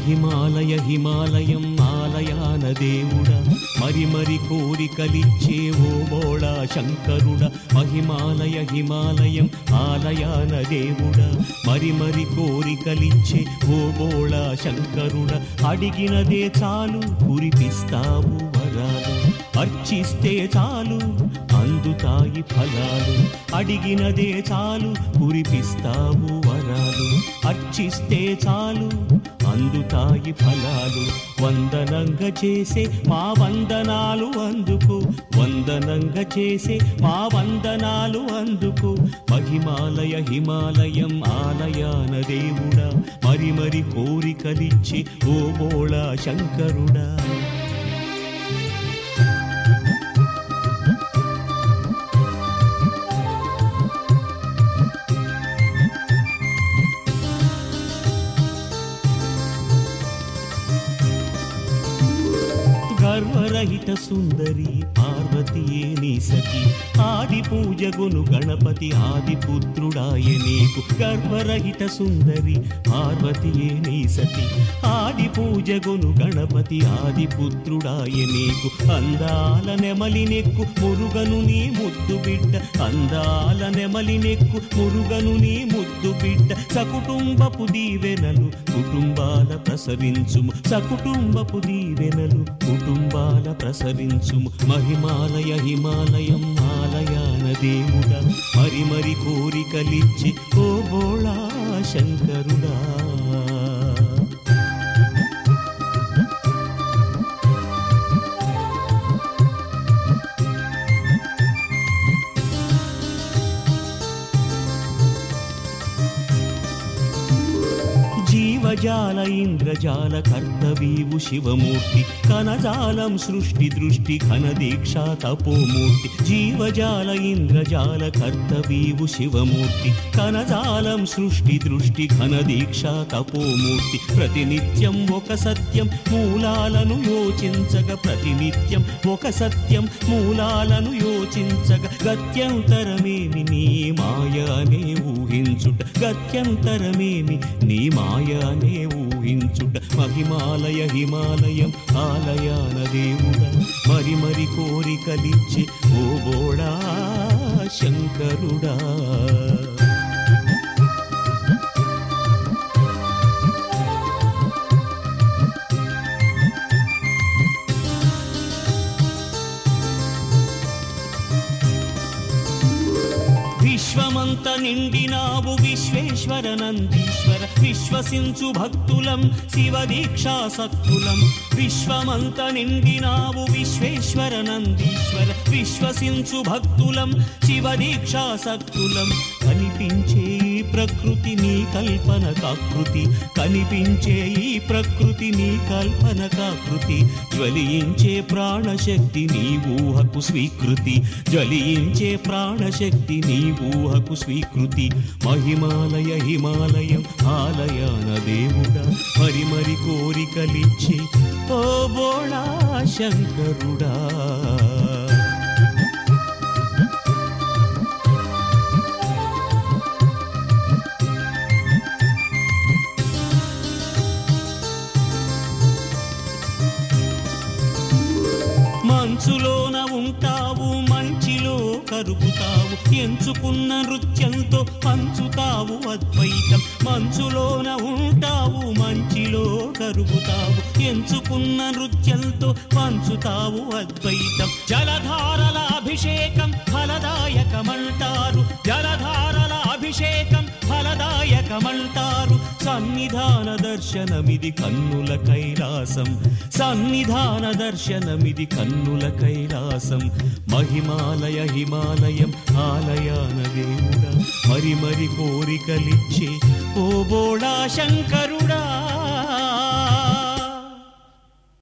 మహిమాలయ హిమాలయం ఆలయాన దేవుడా మరి మరి కోరికలిచ్చే ఓ బోళా శంకరుడా మహిమాలయ హిమాలయం ఆలయాన దేవుడా మరి మరి కోరికలిచ్చే ఓ బోళా శంకరుడా అడిగినదే చాలు కురిపిస్తావు వరాలు అర్చిస్తే చాలు అందుతాయి ఫలాలు అడిగినదే చాలు కురిపిస్తావు వరాలు అర్చిస్తే చాలు అందుతాయి ఫలాలు వందనంగా చేసే మా వందనాలు అందుకు వందనంగా చేసే మా వందనాలు అందుకు మహిమాలయ హిమాలయం ఆలయాన దేవుడా మరి మరి కోరికలిచ్చి ఓ బోళా శంకరుడా గర్వరహిత సుందరి పార్వతియే నీ సఖి ఆది పూజగును గణపతి ఆది పుత్రుడాయ నీకు గర్వరహిత సుందరి పార్వతియే నీ సఖి ఆది పూజగును గణపతి ఆది పుత్రుడాయ నీకు అందాల నెమలి నెక్కు మురుగను నీ ముద్దు బిడ్డ అందాల నెమలి నెక్కు మురుగను నీ ముద్దు బిడ్డ సకుటుంబపు దీవెనలు కుటుంబాల ప్రసరించుము సకుటుంబపు దీవెనలు కుటుంబాల ప్రసరించుము మహిమాలయ హిమాలయం ఆలయాన దేవుడా మరి మరి కోరికలిచ్చి ఓ బోళా శంకరుడా జీవజాల ఇంద్రజాల కర్తవీవు శివమూర్తి కనజాలం సృష్టి దృష్టి ఘన దీక్ష తపోమూర్తి జీవజాల ఇంద్రజాల కర్తవీవు శివమూర్తి కనజాలం సృష్టి దృష్టి ఘన దీక్ష తపోమూర్తి ప్రతినిత్యం ఒక సత్యం మూలాలను యోచించగ ప్రతినిత్యం ఒక సత్యం మూలాలను యోచించగ గత్యంతరమేమి నీ మాయ అనే ఊహించుట గత్యంతరమేమి నీ మాయ అనే ఊహించుట మహిమాలయ హిమాలయం ఆలయాన దేవుడా మరి మరి కోరికలిచ్చి ఓ బోడా శంకరుడా విశ్వమంత నిండినావు విశ్వేశ్వర నందీశ్వర విశ్వసించు భక్తులం శివ దీక్షాసక్తులం విశ్వమంత నిండినావు విశ్వేశ్వర నందీశ్వర విశ్వసించు భక్తులం శివ దీక్షాసక్తులం కనిపించే ఈ ప్రకృతి నీ కల్పన కాకృతి కనిపించే ఈ ప్రకృతి నీ కల్పన కాకృతి జ్వలించే ప్రాణశక్తి నీ ఊహకు స్వీకృతి జ్వలించే ప్రాణశక్తి నీ ఊహకు స్వీకృతి మహిమాలయ హిమాలయం ఆలయాన దేవుడా మరి మరి కోరికలిచ్చి ఓ బోళా శంకరుడా మంచులోన ఉంటావు మంచిలో కరుగుతావు ఎంచుకున్న నృత్యంతో పంచుతావు అద్వైతం మంచులోన ఉంటావు మంచిలో కరుగుతావు ఎంచుకున్న నృత్యంతో పంచుతావు అద్వైతం జలధారల అభిషేకం ఫలదాయకమంటారు జలధారల అభిషేకం ఫలదాయకమంటారు సన్నిధాన దర్శనమిది కన్నుల కైలాసం సన్నిధాన దర్శనమిది కన్నుల కైలాసం మహిమాలయ హిమాలయం ఆలయాన దేవుడా మరి మరి కోరికలిచ్చే ఓ బోడా శంకరుడా